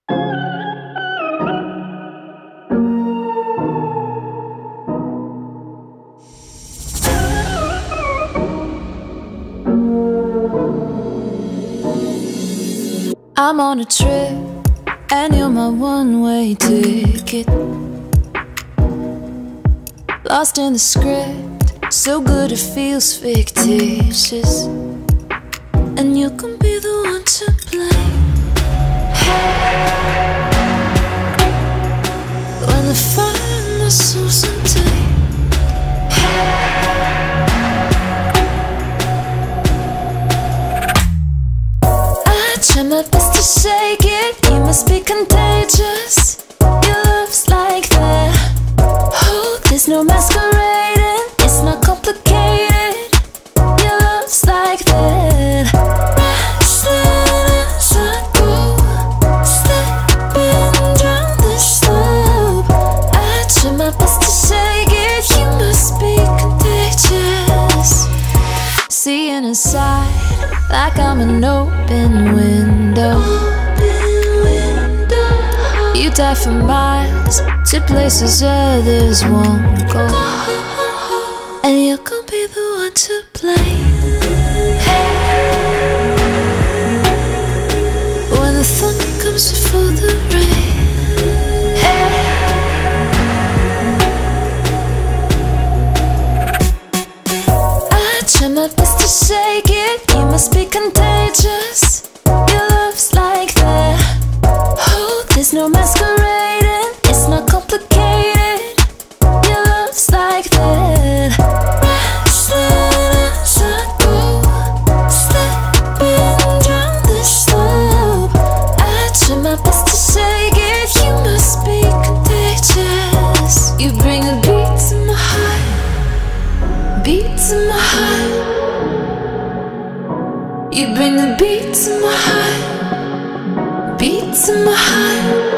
I'm on a trip, and you're my one way ticket. Lost in the script, so good it feels fictitious. And you can be the one to blame. When the fire in my soul's empty. I try my best to shake it. You must be contagious. Your love's like that. Oh, there's no masquerading. It's not complicated. Your love's like that. Restless as I go, slipping down the slope. I try my best to shake it. You must be contagious. Seeing inside like I'm an open window. You dive for miles to places others won't go. And you can be the one to blame. When the thunder comes before the rain. I try my best to shake it. You must be contagious. Your love's like that. Oh, there's no masquerading. It's not complicated. Your love's like that. Restless as I go, slipping down the slope. I try my best to shake it. You must be contagious. You bring a beat to my heart beat to my heart. You bring the beat to my heart, beat to my heart.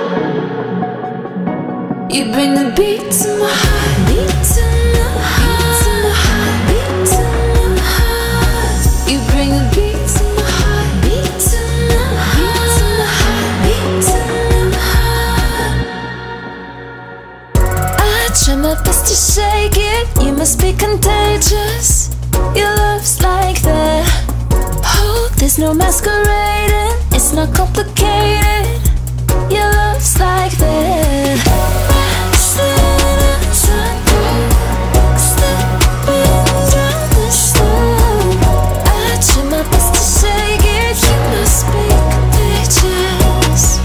You bring the beat to my heart, beat to my heart, beat to my heart. You bring the beat to my heart, beat to my heart, beat to my heart. I try my best to shake it. You must be contagious. Your love's like that. Oh, there's no masquerading. It's not complicated. Your love's like that. Restless as I go, slipping down the slope. I try my best to shake it. You must be contagious.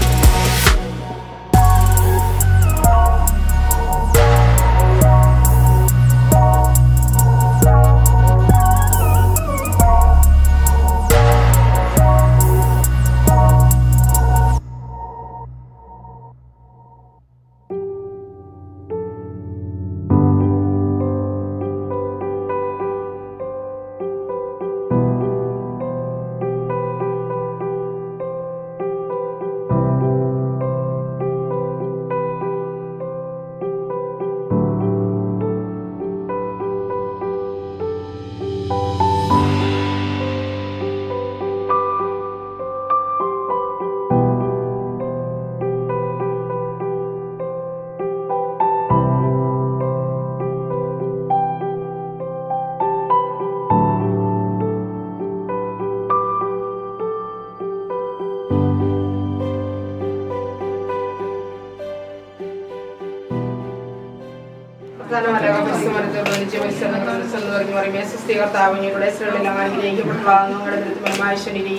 കർത്താവിനൂടെ ശ്രേണിലും അനുഗ്രഹിക്കപ്പെട്ടതാകുന്നു നിങ്ങളുടെ ദൃത്യമായ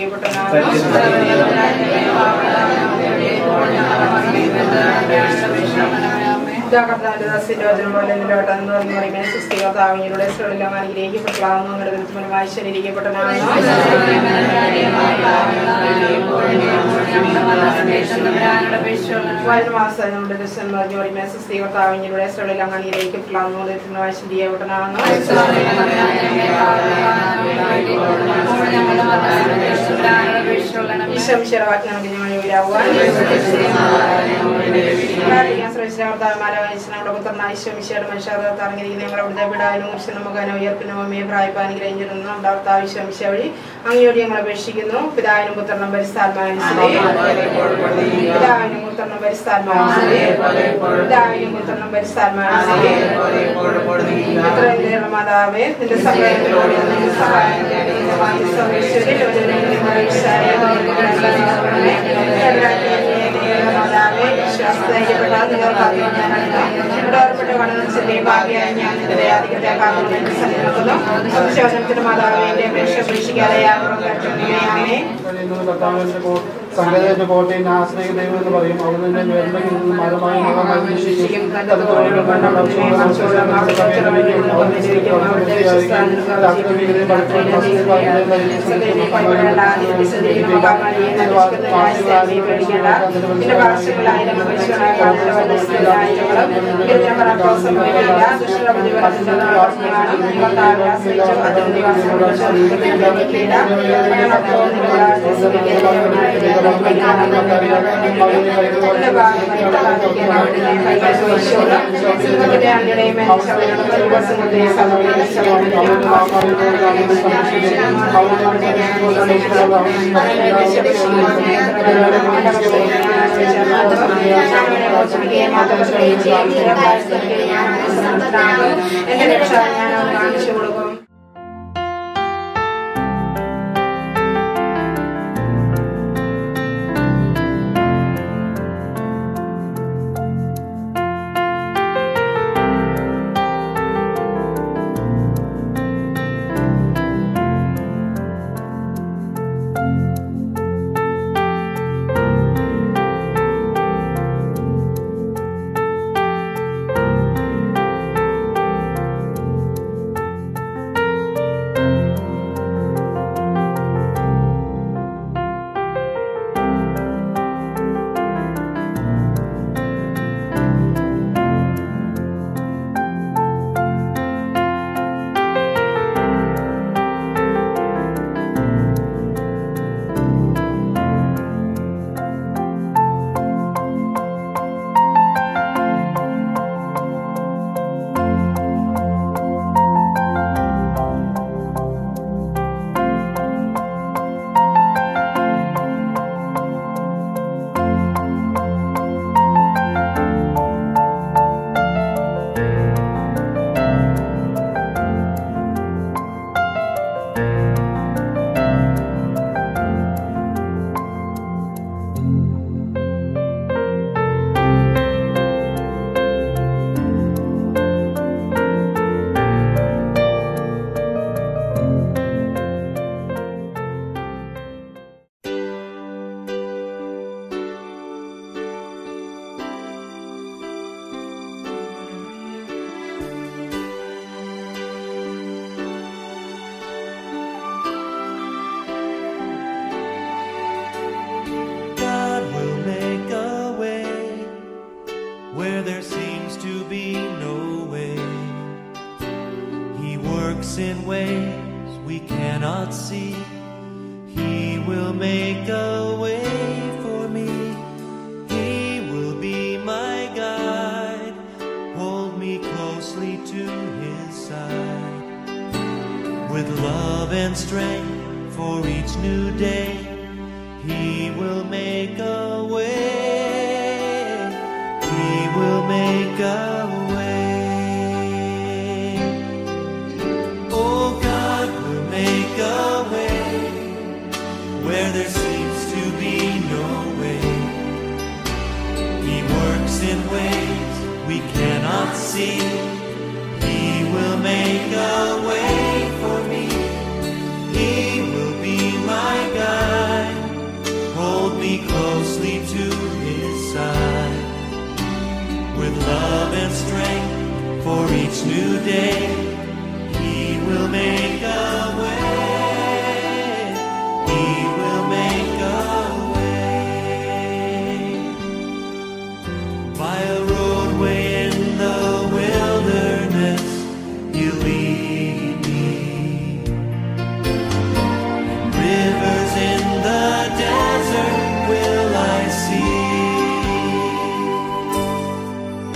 കർത്താവിന്റെ ദാസിന്റെ വചനം പോലെ നിലോട്ട് എന്ന് പറഞ്ഞു പറയുമ്പോൾ സുസ്ഥി കർത്താവിനൂടെ ശ്രേണിലും അനുഗ്രഹിക്കപ്പെട്ടതാകുന്നു നിങ്ങളുടെ ദൃത്യമായ വരുന്ന മാസം നമ്മുടെ ദിവസം എന്ന് പറഞ്ഞു പറയുമ്പോൾ സുസ്ഥി കർത്താവിനൂടെ ശ്രേണിലും അനുഗ്രഹിക്കപ്പെട്ടതാകുന്നു ദൃത്യമായ ശരിയാവട്ടനാകുന്നു ഈശംശരവാജ്ഞാനം ഞങ്ങൾ ഉയരാവുവാൻ പ്രാർത്ഥിക്കാൻ ശ്രമിച്ച കർത്താവന്മാരെ വഹിച്ച് നമ്മുടെ പുത്രനായ ശമിശയുടെ മനുഷ്യർത്ത് ഇറങ്ങിയിരിക്കുന്ന ഞങ്ങളുടെ അവിടുത്തെ വിടാനും മുർശനും മുഖാനും ഉയർപ്പിനും അമ്മയെ പ്രായപ്പം അനുഗ്രഹിച്ചിരുന്നു നമ്മുടെ ഭർത്താവ് ശമിശ വഴി അങ്ങയോട് ഞങ്ങൾ അപേക്ഷിക്കുന്നു പിതാവിനും പുത്രനും പരിസ്ഥാത്മാനുസരി പിതാവിനും പുത്രനും പരിസ്ഥാത്മാനുസരി പിതാവിനും പുത്രനും പരിസ്ഥാത്മാനുസരി പുത്രന്റെ മാതാവേ നിന്റെ സഹായത്തിലൂടെ നിന്റെ സഹായം തേടി നിന്റെ വായുസ് സർവേശ്വരി ലോകത്തിലെ മനുഷ്യരെ മാതാവേ വിശ്വാസധൈര്യപ്പെട്ട നിങ്ങൾ കാത്തുകൊണ്ടാണ് പഠനം ചെറിയ ഭാഗ്യമായി ഞാൻ നിന്റെ ദയാധികത്തെ കാത്തുകൊണ്ട് സന്നിധിക്കുന്നു ശോധനത്തിന് മാതാവേ എന്റെ അപേക്ഷ പ്രതീക്ഷിക്കാതെ യാതൊരു കർത്തവ്യമേ സംഗീതത്തിന്റെ കോട്ടയിൽ ആശ്രയ ദൈവം എന്ന് പറയും അവിടുന്ന് വേണ്ടെങ്കിൽ മരമായി എന്റെ രക്ഷ ഞാൻ കാണിച്ചു കൊടുക്കും God will make a way where there seems to be no way. He works in ways we cannot see. He will make a way for me. He will be my guide. Hold me closely to his side. With love and strength for each new day. He will make a way. He will make a way. Oh, God will make a way where there seems to be no way. He works in ways we cannot see. He will make a way for me. He will be my guide. Hold me closely to his side. With love and strength for each new day, he will make a way. He will make a way. By a roadway in the wilderness, he'll lead me. Rivers in the desert will I see.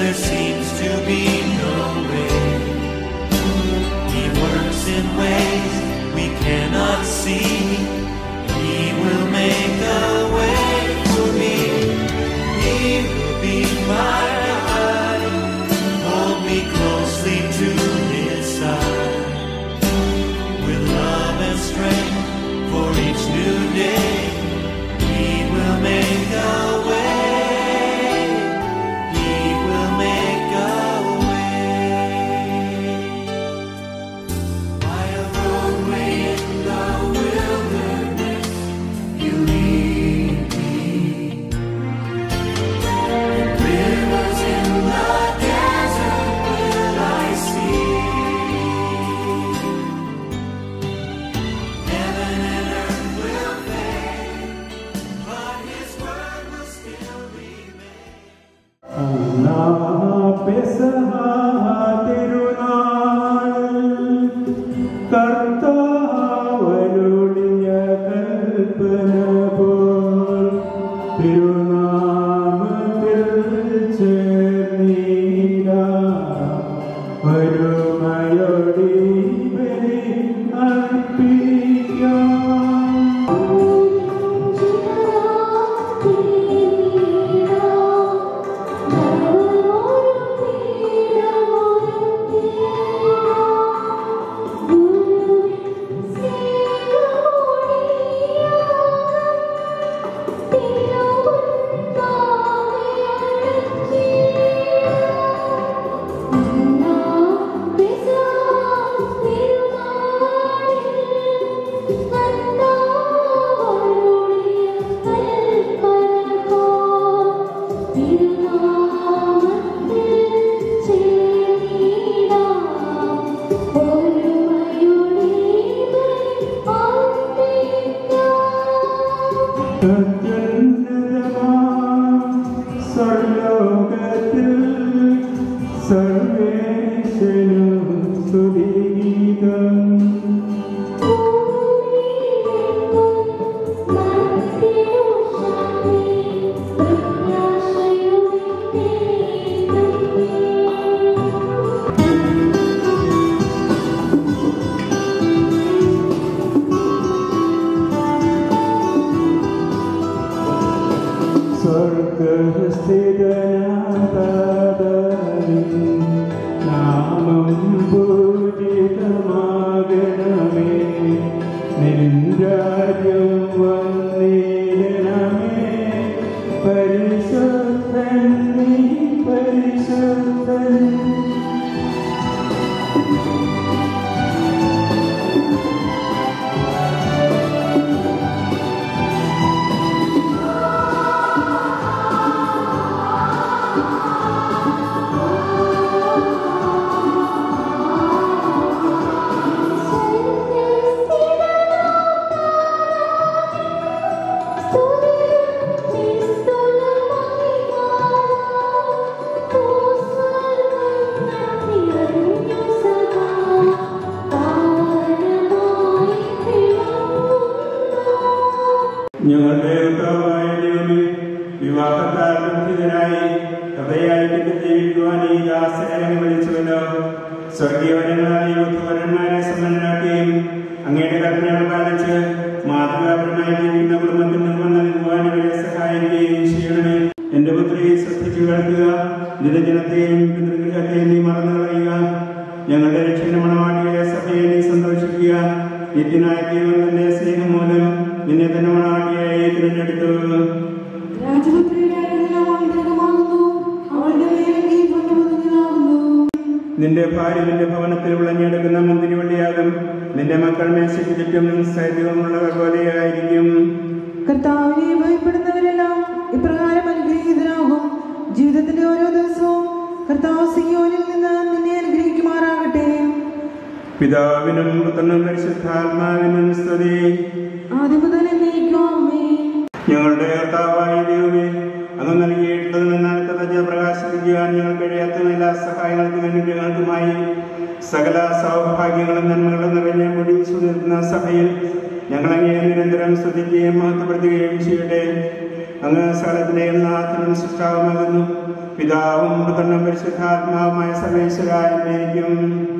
there seems to be no way. He works in ways we cannot see. He will make a way for me. He will be my guide. Hold me closely to his side. With love and strength for each new day. He will make a way. He will make a way. By a roadway in the wilderness, you lead me. And rivers in the desert will I see. Heaven and earth will fade, but His word will still remain. കർത്താവരുളിയ കൽപ്പന പോൽ തിരുനാമത്തിൽ ചേർന്നീര വരുമയോടി ബലി അർപ്പിക്കാം സർലോകത്തിൽ സർവേശനും സ്തുതിഗീതം സ്വർഗസ്ഥിതനാഥനും നാമം പൂജിതമാകണമേ നിൻരാജ്യം വന്നിടണമേ പരിശുദ്ധൻ നീ പരിശുദ്ധൻ ഞങ്ങളുടെ കർത്താവായ ദൈവമേ വിവാഹത്താൽ ബന്ധിതനായി ഹൃദയായിട്ട് ജീവിക്കുവാൻ ഈ ദാസനെ വിളിച്ചുവല്ലോ സ്വർഗീയവരങ്ങളായ യുദ്ധവരന്മാരെ സമ്പന്നരാക്കുകയും അങ്ങയുടെ കൽപ്പനകൾ പാലിച്ച് മാതൃകാപരമായി ജീവിക്കുന്ന കുടുംബത്തിൽ നിന്ന് നൽകുവാൻ ഇവരെ സഹായിക്കുകയും ചെയ്യണമേ എന്റെ പുത്രിയെ ശ്രദ്ധിച്ചു കേൾക്കുക നിരജനത്തെയും പിതൃഗൃഹത്തെയും നീ മറന്നു കളയുക ഞങ്ങളുടെ രക്ഷകന്റെ മണവാട്ടിയായ സഭയെ നീ സന്തോഷിക്കുക നിത്യനായ ദൈവത്തിന്റെ സ്നേഹം മൂലം നിന്നെ തന്നെ മണവാട്ടിയായി തിരഞ്ഞെടുത്തു നിന്റെ ഭാര്യ നിന്റെ ഭവനത്തിൽ വിളഞ്ഞെടുക്കുന്ന മുന്തിരി വള്ളിയാകും നിന്റെ മക്കൾ മേശയ്ക്ക് ചുറ്റും സൈന്യമുള്ളവർ പോലെയായിരിക്കും കർത്താവിനെ ഭയപ്പെടുന്നവരെല്ലാം ഇപ്രകാരം അനുഗ്രഹീതരാകും ജീവിതത്തിന്റെ ഓരോ ദിവസവും കർത്താവ് സിയോനിൽ നിന്ന് നിന്നെ അനുഗ്രഹിക്കുമാറാകട്ടെ പിതാവിനും പുത്രനും പരിശുദ്ധാത്മാവിനും സ്തുതി ആദ്യം മുതൽ എന്നേക്കുമേ ഞങ്ങളുടെ കർത്താവായ ദൈവമേ അങ്ങ് നൽകിയിട്ടുള്ളത് നിന്നാൽ കഥ പ്രകാശിപ്പിക്കുവാൻ ഞങ്ങൾ കഴിയാത്ത എല്ലാ സഹായങ്ങൾക്കും അനുഗ്രഹങ്ങൾക്കുമായി സകല സൗഭാഗ്യങ്ങളും നന്മകളും നിറഞ്ഞ മുടി സുനിർന്ന സഭയിൽ ഞങ്ങളങ്ങേ നിരന്തരം സ്തുതിക്കുകയും മഹത്വപ്പെടുത്തുകയും ചെയ്യട്ടെ അങ്ങ് സകലത്തിന്റെയും നാഥനും സൃഷ്ടാവുമാകുന്നു പിതാവും പുത്രനും പരിശുദ്ധാത്മാവുമായ സർവേശ്വരായിരിക്കും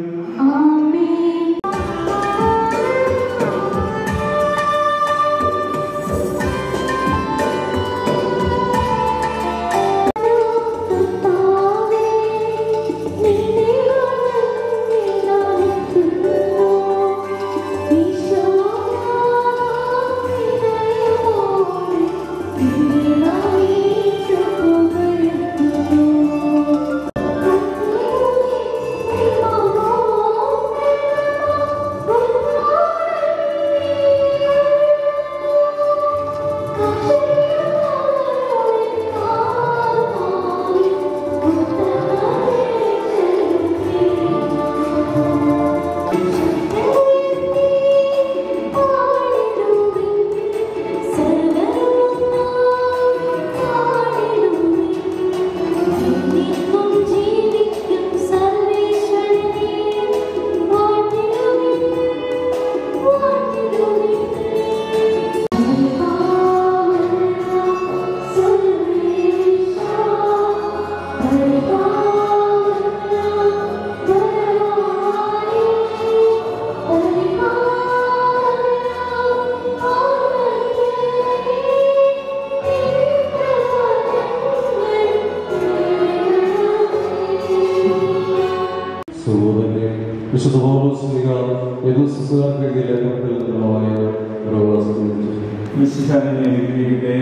സഹോദരനെ വിശുദ്ധ പൗലോസ്ലിഹ യദുസുകാർക്കിടയിൽ ലേഖനത്തിൽ നിന്നുള്ളതായ പ്രവാസം വിശുദ്ധാനെ അനുഗ്രഹിക്കട്ടെ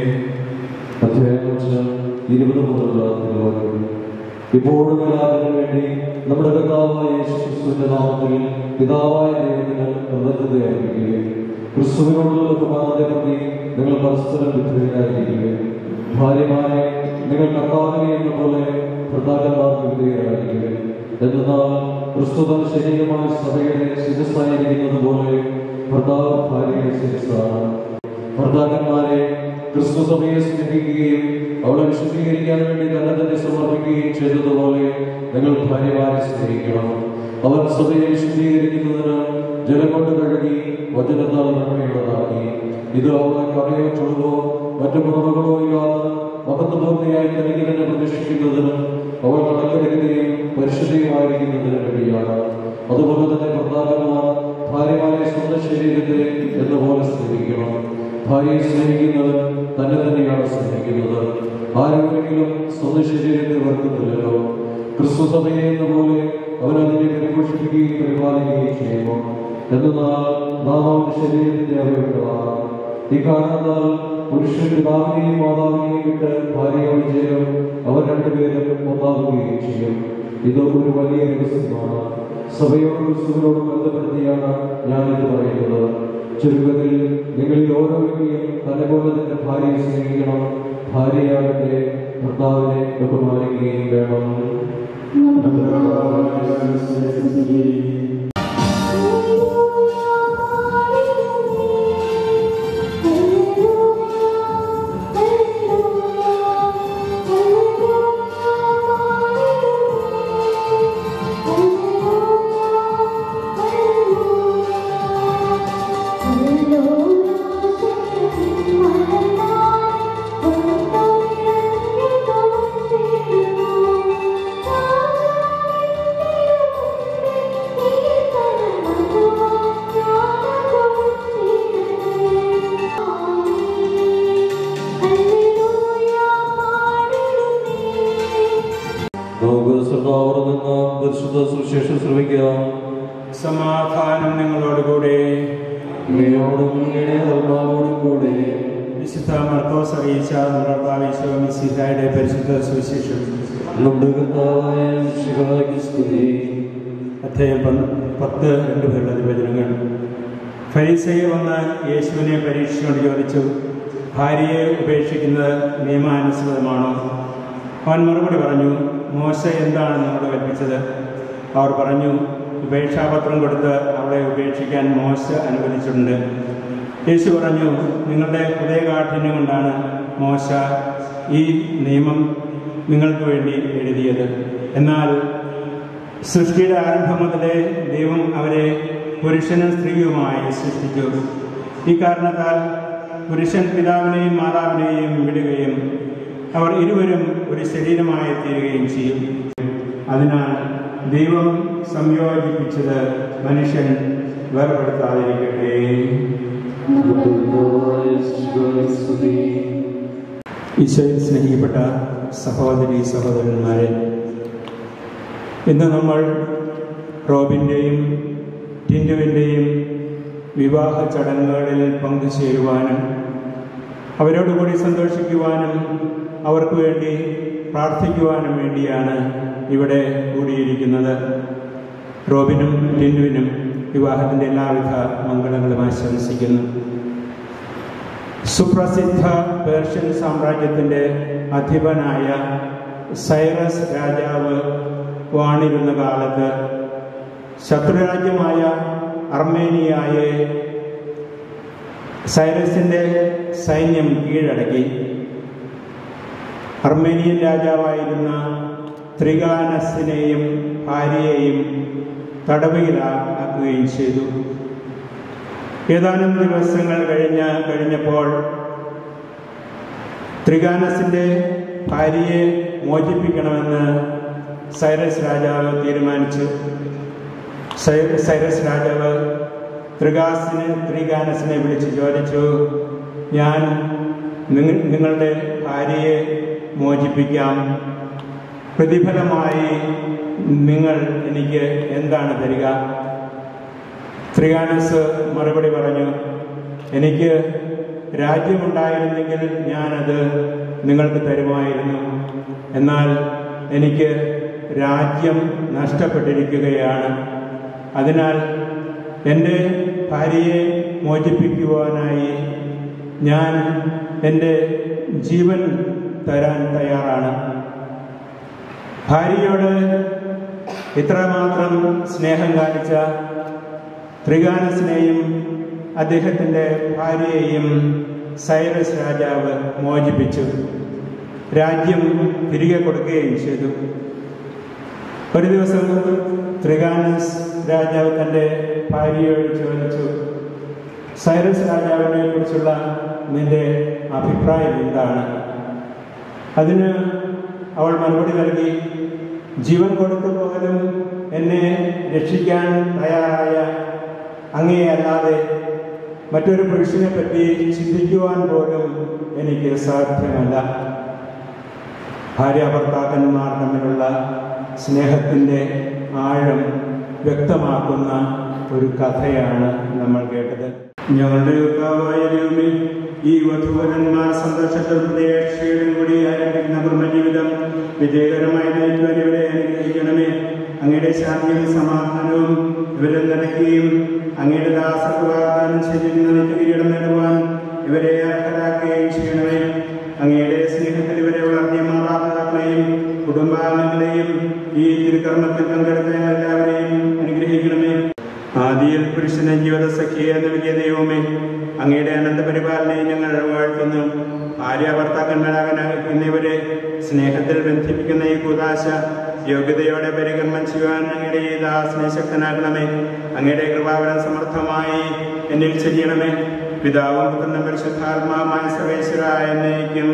അധ്യായം ഇരുപത് മുതലുള്ള തിരുവാതിരം ഇപ്പോഴും എല്ലാവരും വേണ്ടി നമ്മുടെ കർത്താവായ യേശുക്രിസ്തുവിന്റെ നാമത്തിൽ പിതാവായ ദൈവത്തിന് കൃതജ്ഞത അർപ്പിക്കുകയും ക്രിസ്തുവിനോടുള്ള ബഹുമാനത്തെ പ്രതി നിങ്ങൾ പരസ്പരം വിധേയരായിരിക്കുകയും ഭാര്യമാരെ നിങ്ങൾ കർത്താവിനെ എന്ന പോലെ ഭർത്താക്കന്മാർക്ക് വിധേയരായിരിക്കുകയും എന്നാൽ ക്രിസ്തുതൻ ശരീരമായ സഭയുടെ ശിരസ്സായിരിക്കുന്നത് പോലെ ഭർത്താവ് ഭാര്യയുടെ ശിരസ്സാണ് ഭർത്താക്കന്മാരെ ക്രിസ്തു സഭയെ സ്നേഹിക്കുകയും അവളെ വിശുദ്ധീകരിക്കാൻ വേണ്ടി തന്നെ തന്നെ സമർപ്പിക്കുകയും ചെയ്തതുപോലെ നിങ്ങൾ ഭാര്യമാരെ സ്നേഹിക്കണം അവൻ സഭയെ വിശുദ്ധീകരിക്കുന്നതിന് ജലം കൊണ്ട് കഴുകി വചനത്താൽ നന്മയുള്ളതാക്കി ഇത് അവളെ കറയോ ചുടുകോ മറ്റു മുറവുകളോ ഇല്ലാതെ മഹത്വപൂർത്തിയായി തനിക്ക് തന്നെ പ്രതീക്ഷിക്കുന്നതിന് അവൾ കടലരഹിതയും പരിശുദ്ധിയുമായിരിക്കുന്നതിന് വേണ്ടിയാണ് അതുപോലെ തന്നെ ഭർത്താക്കന്മാർ ഭാര്യമാരെ സ്വന്തം ശരീരത്തെ എന്ന പോലെ സ്നേഹിക്കണം ഭാര്യയെ സ്നേഹിക്കുന്നവൻ തന്നെ തന്നെയാണ് സ്നേഹിക്കുന്നത് ആരെങ്കിലും സ്വന്തം ശരീരത്തെ വെറുക്കുന്നില്ലല്ലോ ക്രിസ്തു സഭയെ എന്ന പോലെ അവൻ അതിനെ പരിപോഷിപ്പിക്കുകയും പരിപാലിക്കുകയും ചെയ്യുന്നു എന്നാൽ നാം അവന്റെ ശരീരത്തിന്റെ അവയവങ്ങളാണ് ഈ കാരണത്താൽ പുരുഷൻ പിതാവിനെയും മാതാവിനെയും വിട്ട് ഭാര്യയോട് ചേരും അവർ രണ്ടുപേരും ഒന്നാവുകയും ചെയ്യും ഇത് ഒരു വലിയ രഹസ്യമാണ് സഭയോടും ക്രിസ്തുവിനോടും ബന്ധപ്പെടുത്തിയാണ് ഞാനിത് പറയുന്നത് ചുരുക്കത്തിൽ നിങ്ങളിൽ ഓരോ വ്യക്തിയും തന്നെ പോലെ തന്നെ ഭാര്യയെ സ്നേഹിക്കണം ഭാര്യയാകട്ടെ ഭർത്താവിനെ ബഹുമാനിക്കുകയും വേണം നമുക്ക് സർദാവറിൽ നിന്ന് പരിശുദ്ധ സുവിശേഷം ശ്രമിക്കാം സമാധാനം നിങ്ങളോടുകൂടെ ഇവയോടും ഇങ്ങനെ ആത്മാവോടും കൂടെ വിശുദ്ധ മർക്കോസ് അറിയിച്ച മിസിഹായുടെ പരിശുദ്ധ സുവിശേഷം നമ്മുടെ കർത്താവായ ശിവായ്ക്ക് സ്തുതി അധ്യായം പന്ത് പത്ത് രണ്ട് പേരുടെ നിവേദനങ്ങൾ ഫരീസയെ വന്ന് യേശുവിനെ പരീക്ഷിച്ചുകൊണ്ട് ചോദിച്ചു ഭാര്യയെ ഉപേക്ഷിക്കുന്നത് നിയമാനുസൃതമാണോ അവൻ മറുപടി പറഞ്ഞു മോശ എന്താണ് നിങ്ങളോട് കൽപ്പിച്ചത് അവർ പറഞ്ഞു ഉപേക്ഷാപത്രം കൊടുത്ത് അവളെ ഉപേക്ഷിക്കാൻ മോശ അനുവദിച്ചിട്ടുണ്ട് യേശു പറഞ്ഞു നിങ്ങളുടെ ഹൃദയകാഠിന്യം കൊണ്ടാണ് മോശ ഈ നിയമം നിങ്ങൾക്ക് വേണ്ടി എഴുതിയത് എന്നാൽ സൃഷ്ടിയുടെ ആരംഭം മുതലേ ദൈവം അവരെ പുരുഷനും സ്ത്രീയുമായി സൃഷ്ടിച്ചു ഈ കാരണത്താൽ പുരുഷൻ പിതാവിനെയും മാതാവിനെയും വിടുകയും അവർ ഇരുവരും ഒരു ശരീരമായി തീരുകയും ചെയ്യും അതിനാൽ ദൈവം സംയോജിപ്പിച്ചത് മനുഷ്യൻ വേർപെടുത്താതിരിക്കട്ടെ ഈശോയിൽ സ്നേഹിക്കപ്പെട്ട സഹോദരി സഹോദരന്മാരെ ഇന്ന് നമ്മൾ റോബിൻ്റെയും ടിൻഡുവിൻ്റെയും വിവാഹ ചടങ്ങുകളിൽ പങ്കുചേരുവാനും അവരോടുകൂടി സന്തോഷിക്കുവാനും അവർക്ക് വേണ്ടി പ്രാർത്ഥിക്കുവാനും വേണ്ടിയാണ് ഇവിടെ കൂടിയിരിക്കുന്നത് റോബിനും ടിൻഡുവിനും വിവാഹത്തിൻ്റെ എല്ലാവിധ മംഗളങ്ങളും ആശംസിക്കുന്നു സുപ്രസിദ്ധ പേർഷ്യൻ സാമ്രാജ്യത്തിൻ്റെ അധിപനായ സൈറസ് രാജാവ് വാണിരുന്ന കാലത്ത് ശത്രുരാജ്യമായ അർമേനിയായെ സൈറസിൻ്റെ സൈന്യം കീഴടക്കി അർമേനിയൻ രാജാവായിരുന്ന ത്രികാനസിനെയും ഭാര്യയെയും തടവിലാക്കുകയും ചെയ്തു ഏതാനും ദിവസങ്ങൾ കഴിഞ്ഞ കഴിഞ്ഞപ്പോൾ ത്രികാനസിന്റെ ഭാര്യയെ മോചിപ്പിക്കണമെന്ന് സൈറസ് രാജാവ് തീരുമാനിച്ചു സൈ- സൈറസ് രാജാവ് ത്രികാസിന് ത്രികാനസിനെ വിളിച്ച് ചോദിച്ചു ഞാൻ നിങ്ങ നിങ്ങളുടെ ഭാര്യയെ മോചിപ്പിക്കാം പ്രതിഫലമായി നിങ്ങൾ എനിക്ക് എന്താണ് തരിക ത്രികാനസ് മറുപടി പറഞ്ഞു എനിക്ക് രാജ്യമുണ്ടായിരുന്നെങ്കിൽ ഞാനത് നിങ്ങൾക്ക് തരുമായിരുന്നു എന്നാൽ എനിക്ക് രാജ്യം നഷ്ടപ്പെട്ടിരിക്കുകയാണ് അതിനാൽ എൻ്റെ ഭാര്യയെ മോചിപ്പിക്കുവാനായി ഞാൻ എൻ്റെ ജീവൻ തരാൻ തയ്യാറാണ് ഭാര്യയോട് ഇത്രമാത്രം സ്നേഹം കാണിച്ച ത്രികാനസിനെയും അദ്ദേഹത്തിൻ്റെ ഭാര്യയെയും സൈറസ് രാജാവ് മോചിപ്പിച്ചു രാജ്യം തിരികെ കൊടുക്കുകയും ചെയ്തു ഒരു ദിവസം ത്രികാനസ് രാജാവ് തൻ്റെ ഭാര്യയോട് ചോദിച്ചു സൈറസ് രാജാവിനെ കുറിച്ചുള്ള നിന്റെ അഭിപ്രായം എന്താണ് അതിന് അവൾ മറുപടി നൽകി ജീവൻ കൊടുത്തു പോലും എന്നെ രക്ഷിക്കാൻ തയ്യാറായ അങ്ങേയല്ലാതെ മറ്റൊരു പുരുഷനെ പറ്റി ചിന്തിക്കുവാൻ പോലും എനിക്ക് സാധ്യമല്ല ഭാര്യ ഭർത്താക്കന്മാർ തമ്മിലുള്ള സ്നേഹത്തിൻ്റെ ആഴം വ്യക്തമാക്കുന്ന ഒരു കഥയാണ് നമ്മൾ കേട്ടത് ഞങ്ങളുടെ കർത്താവായ ദൈവമേ, ഈ വധുവരന്മാർ സന്തോഷത്തിൽ പ്രതീക്ഷയോടും കൂടി ആരംഭിക്കുന്ന കുടുംബജീവിതം വിജയകരമായി നയിക്കുവാൻ ഇവരെ അനുഗ്രഹിക്കണമേ അങ്ങയുടെ ശാന്തിയും സമാധാനവും ഇവരെ നിറയ്ക്കുകയും അങ്ങയുടെ ദാസർക്ക് വാഗ്ദാനം ചെയ്തിരുന്ന നിത്യകിരീടം നേടുവാൻ ഇവരെ അർഹരാക്കുകയും ചെയ്യണമേ അങ്ങയുടെ സ്നേഹത്തിൽ ഇവരെ വളർത്തിയ മാതാപിതാക്കളെയും കുടുംബാംഗങ്ങളെയും ഈ തിരുക്കർമ്മത്തിൽ പങ്കെടുത്ത എല്ലാവരെയും അനുഗ്രഹിക്കണമേ ആദിയിൽ പുരുഷനെ ജീവിത സഖിയെ നൽകിയ ദൈവമേ അങ്ങയുടെ അനന്ത പരിപാലനയെ ഞങ്ങൾ വാഴ്ത്തുന്നു ഭാര്യ ഭർത്താക്കന്മാരാകാൻ എന്നിവരെ സ്നേഹത്തിൽ ബന്ധിപ്പിക്കുന്ന ഈ കുതാശ യോഗ്യതയോടെ പരികർമ്മം ചെയ്യുവാൻ അങ്ങയുടെ ഈ ദാസനെ ശക്തനാക്കണമേ അങ്ങയുടെ കൃപാവരം സമർത്ഥമായി എന്നിൽ ചെയ്യണമേ പിതാവും പുത്രനും പരിശുദ്ധാത്മാവുമായ സർവേശ്വരായ എന്നേക്കും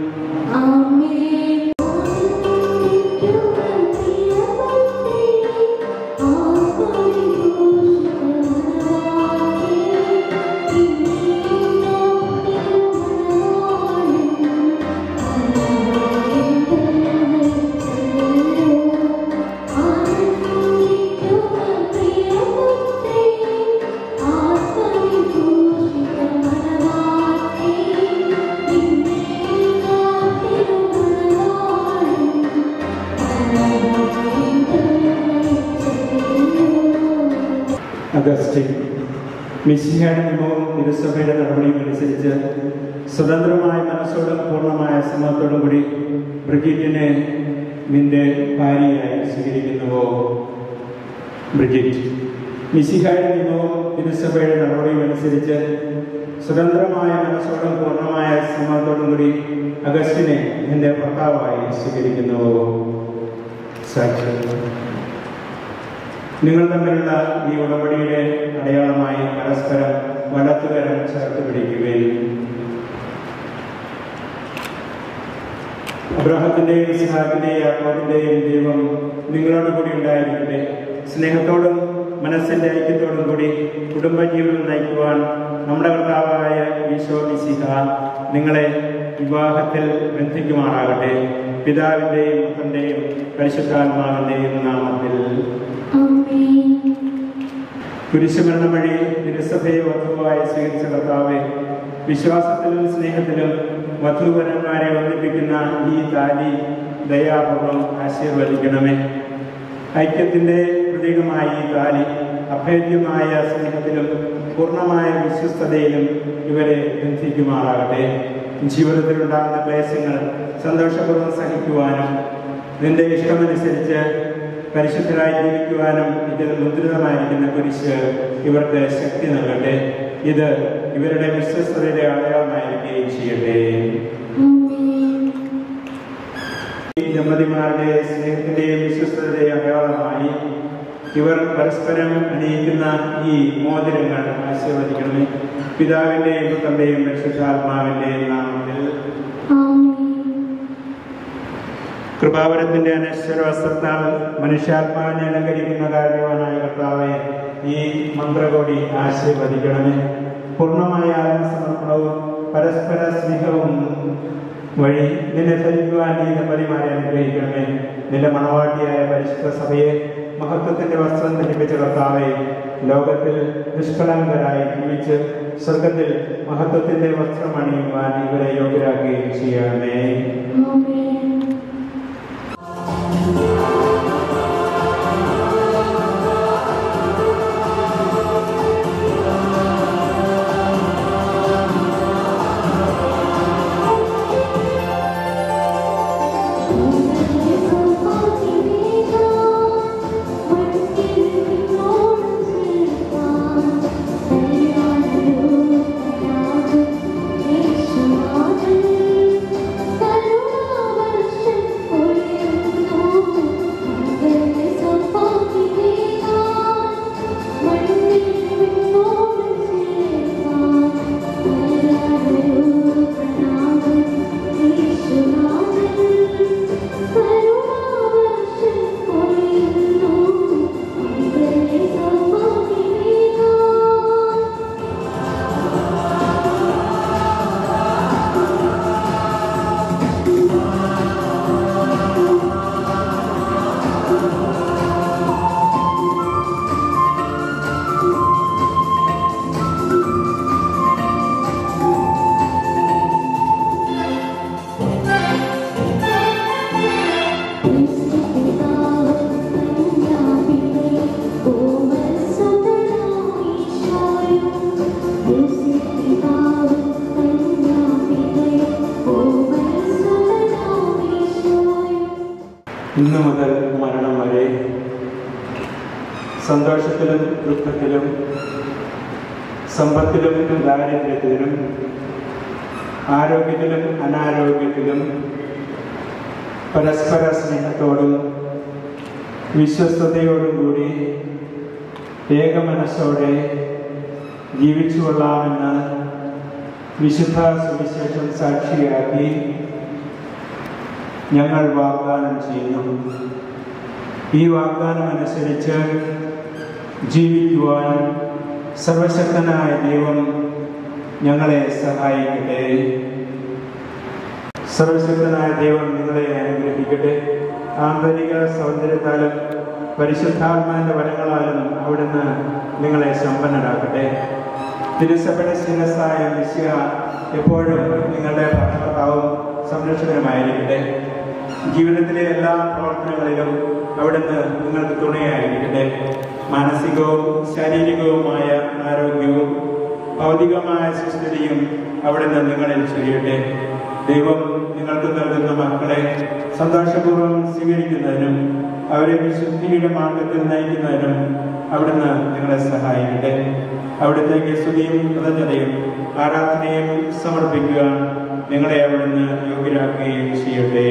അഗസ്റ്റിൻ മിശിഹയുടെ നിയമവും തിരുസഭയുടെ നടപടിയും അനുസരിച്ച് സ്വതന്ത്രമായ മനസ്സോടും പൂർണ്ണമായ സമ്മതത്തോടും കൂടി ബ്രിജിറ്റിനെ നിന്റെ ഭാര്യയായി സ്വീകരിക്കുന്നുവോ ബ്രിജിറ്റ് മിശിഹയുടെ നിയമവും തിരുസഭയുടെ നടപടിയും അനുസരിച്ച് സ്വതന്ത്രമായ മനസ്സോടും പൂർണ്ണമായ സമ്മതത്തോടും കൂടി അഗസ്റ്റിനെ നിന്റെ ഭർത്താവായി സ്വീകരിക്കുന്നുവോ സാക്ഷി നിങ്ങൾ തമ്മിലുള്ള ഈ ഉടമ്പടിയുടെ അടയാളമായി പരസ്പരം വലത്തുകരം ചേർത്ത് പിടിക്കുകയും അബ്രഹത്തിന്റെയും ഇസ്ഹാക്കിന്റെയും യാക്കോബിന്റെയും ദൈവം നിങ്ങളോട് കൂടി ഉണ്ടായിരിക്കട്ടെ സ്നേഹത്തോടും മനസ്സിന്റെ ഐക്യത്തോടും കൂടി കുടുംബജീവിതം നയിക്കുവാൻ നമ്മുടെ കർത്താവായ ഈശോ മിശിഹ നിങ്ങളെ വിവാഹത്തിൽ ബന്ധിക്കുമാറാകട്ടെ പിതാവിന്റെയും പുത്രന്റെയും പരിശുദ്ധാത്മാവിന്റെയും നാമത്തിൽ കുരിശുമരണം വഴി തിരുസഭയെ വധുവായി സ്വീകരിച്ച കർത്താവെ വിശ്വാസത്തിലും സ്നേഹത്തിലും വധുവരന്മാരെ ഒന്നിപ്പിക്കുന്ന ഈ താലി ദയാപൂർവം ആശീർവദിക്കണമേ ഐക്യത്തിന്റെ പ്രതീകമായ ഈ താലി അഭേദ്യമായ സ്നേഹത്തിലും പൂർണ്ണമായ വിശ്വസ്തതയിലും ഇവരെ ബന്ധിക്കുമാറാകട്ടെ ജീവിതത്തിലുണ്ടാകുന്ന ക്ലേശങ്ങൾ സന്തോഷപൂർവ്വം സഹിക്കുവാനും നിന്റെ ഇഷ്ടമനുസരിച്ച് പരിശുദ്ധരായി ജീവിക്കുവാനും ഇതിൽ മുദ്രിതമായിരിക്കുന്ന കുരിശ് ഇവർക്ക് ശക്തി നൽകട്ടെ ഇത് ഇവരുടെ വിശ്വസ്തതയുടെ അടയാളമായിരിക്കുകയും ചെയ്യട്ടെ ഈ ദമ്പതിമാരുടെ സ്നേഹത്തിന്റെയും വിശ്വസ്തതയുടെയും അടയാളമായി ഇവർ പരസ്പരം അണിയിക്കുന്ന ഈ മോതിരങ്ങൾ ആശീർവദിക്കണമേ പിതാവിന്റെയും പുത്രന്റെയും പരിശുദ്ധാത്മാവിന്റെയും നാമത്തിൽ കൃപാവരത്തിന്റെ അനശ്വര വസ്ത്രത്താൽ മനുഷ്യാത്മാവിനെ അലങ്കരിക്കുന്ന കാര്യവാനായ കർത്താവെ ഈ മന്ത്രകോടി ആശീർവദിക്കണമേ പൂർണ്ണമായ ആത്മസമർപ്പണവും പരസ്പര സ്നേഹവും വഴി നിന്നെ ധരിക്കുവാൻ ഈ ദമ്പതിമാരെ അനുഗ്രഹിക്കണമേ നിന്റെ മണവാട്ടിയായ പരിശുദ്ധ സഭയെ മഹത്വത്തിന്റെ വസ്ത്രം ധരിപ്പിച്ച കർത്താവെ ലോകത്തിൽ നിഷ്കളങ്കരായി ജീവിച്ച് സ്വർഗത്തിൽ മഹത്വത്തിന്റെ വസ്ത്രം അണിയുവാൻ ഇവരെ യോഗ്യരാക്കുകയും ചെയ്യണമേ ഇന്നു മുതൽ മരണം വരെ സന്തോഷത്തിലും ദുഃഖത്തിലും സമ്പത്തിലും ദാരിദ്ര്യത്തിലും ആരോഗ്യത്തിലും അനാരോഗ്യത്തിലും പരസ്പര സ്നേഹത്തോടും വിശ്വസ്തയോടും കൂടി ഏകമനസ്സോടെ ജീവിച്ചു കൊള്ളാമെന്ന് വിശുദ്ധ സുവിശേഷം സാക്ഷിയാക്കി ഞങ്ങൾ വാഗ്ദാനം ചെയ്യുന്നു ഈ വാഗ്ദാനം അനുസരിച്ച് ജീവിക്കുവാൻ സർവശക്തനായ ദൈവം ഞങ്ങളെ സഹായിക്കട്ടെ സർവശക്തനായ ദൈവം നിങ്ങളെ അനുഗ്രഹിക്കട്ടെ ആന്തരിക സൗന്ദര്യത്താലും പരിശുദ്ധാത്മാവിന്റെ വരങ്ങളാലും അവിടുന്ന് നിങ്ങളെ സമ്പന്നരാക്കട്ടെ തിരുസഭയുടെ ശിരസായ മിശിഹ എപ്പോഴും നിങ്ങളുടെ ഭരണകർത്താവും സംരക്ഷകനുമായിരിക്കട്ടെ ജീവിതത്തിലെ എല്ലാ പ്രവർത്തനങ്ങളിലും അവിടുന്ന് നിങ്ങൾക്ക് തുണയായിരിക്കട്ടെ മാനസികവും ശാരീരികവുമായ ആരോഗ്യവും ഭൗതികമായ സുസ്ഥിതിയും അവിടുന്ന് നിങ്ങളിൽ ചൊരിയട്ടെ ദൈവം നിങ്ങൾക്ക് നൽകുന്ന മക്കളെ സന്തോഷപൂർവ്വം സ്വീകരിക്കുന്നതിനും അവരെ വിശുദ്ധിയുടെ മാർഗത്തിൽ നയിക്കുന്നതിനും അവിടുന്ന് നിങ്ങളെ സഹായിക്കട്ടെ അവിടുത്തേക്ക് സ്തുതിയും കൃതജ്ഞതയും ആരാധനയും സമർപ്പിക്കുക നിങ്ങളെ അവിടുന്ന് യോഗ്യരാക്കുകയും ചെയ്യട്ടെ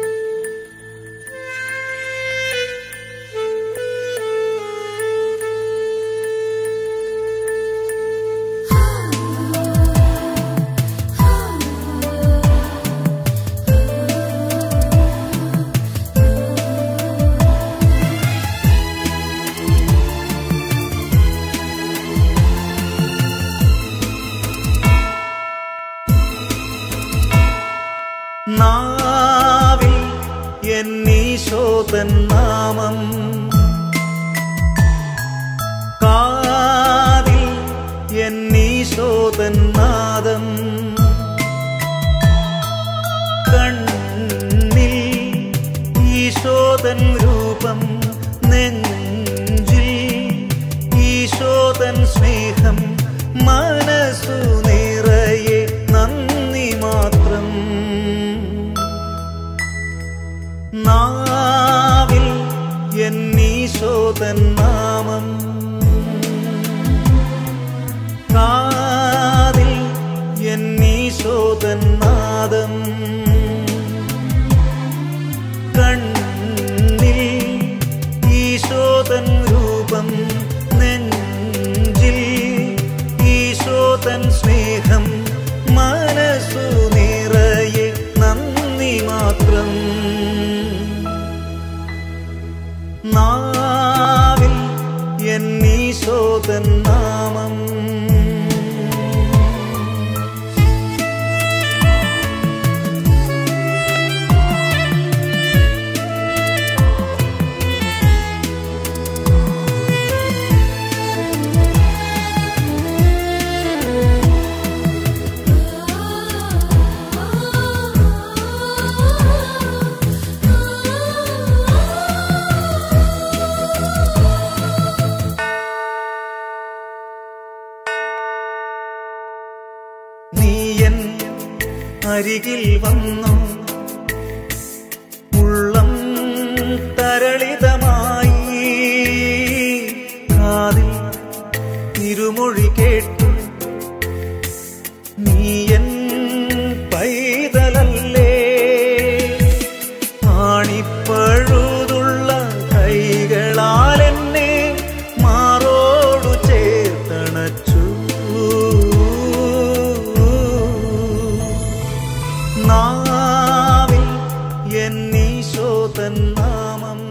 Thank എന്നീശോതൻ നാമം കാതിൽ എന്നീശോതൻ നാദം കണ്ണിൽ ഈശോതൻ രൂപം നെഞ്ചിൽ ഈശോതൻ സ്നേഹം മനസ്സു നിറയെ നന്ദി മാത്രം നാവിൽ എന്നീശോതൻ നാമം കാതിൽ എന്നീശോതൻ നാദം കണ്ണിൽ ഈശോതൻ രൂപം നെഞ്ചിൽ ഈശോതൻ സ്നേഹം മനസ്സു നിറയെ നന്ദി മാത്രം നാവിൽ എന്നീശോതൻ നാമം നീയൻ അരികിൽ വന്നു ഉള്ളം തരളിതമായി കാതിൽ ഇരുമൊഴി കേട്ടു നീയൻ പൈതലല്ലേ ആണിപ്പഴുതുള്ള കൈകളാൽ എന്നെ മാറോടു ചേർത്തണച്ചു നാവിൽ എന്നീശോതൻ നാമം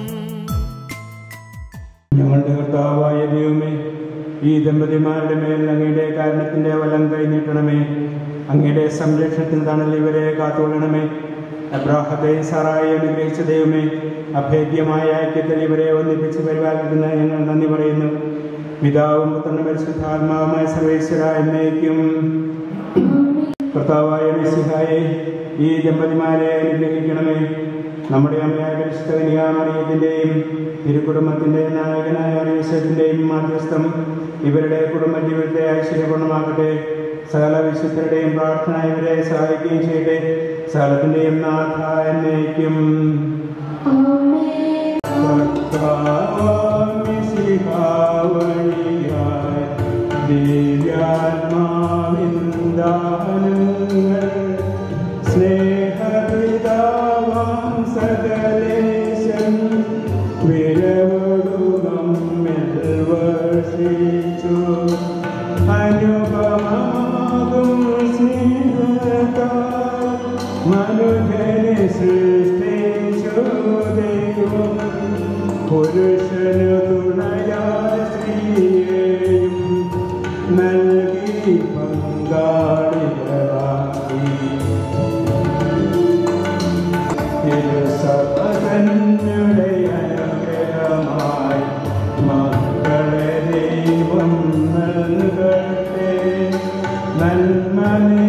ഞങ്ങളുടെ കർത്താവായ ദൈവമേ ഈ ദമ്പതിമാരുടെ മേൽ അങ്ങയുടെ കാരണത്തിന്റെ വലം കൈ നീട്ടണമേ അങ്ങയുടെ സംരക്ഷണത്തിന് തണൽ ഇവരെ കാത്തുകൊള്ളണമേ അബ്രാഹത്തെയും സാറായി അനുഗ്രഹിച്ച ദൈവമേ അഭേദ്യമായ ഐക്യത്തിൽ ഇവരെ ഒന്നിപ്പിച്ച് പരിപാലിക്കുന്ന ഞങ്ങൾ നന്ദി പറയുന്നു പിതാവും പുത്രനും പരിശുദ്ധാത്മാവുമായ സർവേശ്വര എന്നേക്കും കർത്താവായ മിശിഹായെ ഈ ദമ്പതിമാരെ അനുഗ്രഹിക്കണമേ നമ്മുടെ അമ്മയായ പരിശുദ്ധ കനികാമറിയത്തിൻ്റെയും തിരുക്കുടുംബത്തിൻ്റെ നായകനായ അറിയത്തിൻ്റെയും മാധ്യസ്ഥം ഇവരുടെ കുടുംബ ജീവിതത്തെ ഐശ്വര്യപൂർണ്ണമാക്കട്ടെ സകല വിശുദ്ധരുടെയും പ്രാർത്ഥന ഇവരെ സഹായിക്കുകയും ചെയ്യട്ടെ സകലത്തിൻ്റെയും നാഥ എന്നേക്കും ദിവ്യാത്മാവിന്ദാനങ്ങൾ സ്നേഹപിതാവാം സകലേശൻ വിരവൊടുകം വർഷിച്ചു അനുപമാകും സ്നേഹത്താൽ മനുഷ്യനെ സൃഷ്ടിച്ചു ദൈവം പുരുഷനു തുണയായ സ്ത്രീയെയും നൽകി പങ്കാളികളാക്കി തിരുസഭതന്നുടെ അനുഗ്രഹമായി മക്കളെ ദൈവം നൽകട്ടെ നന്മനെ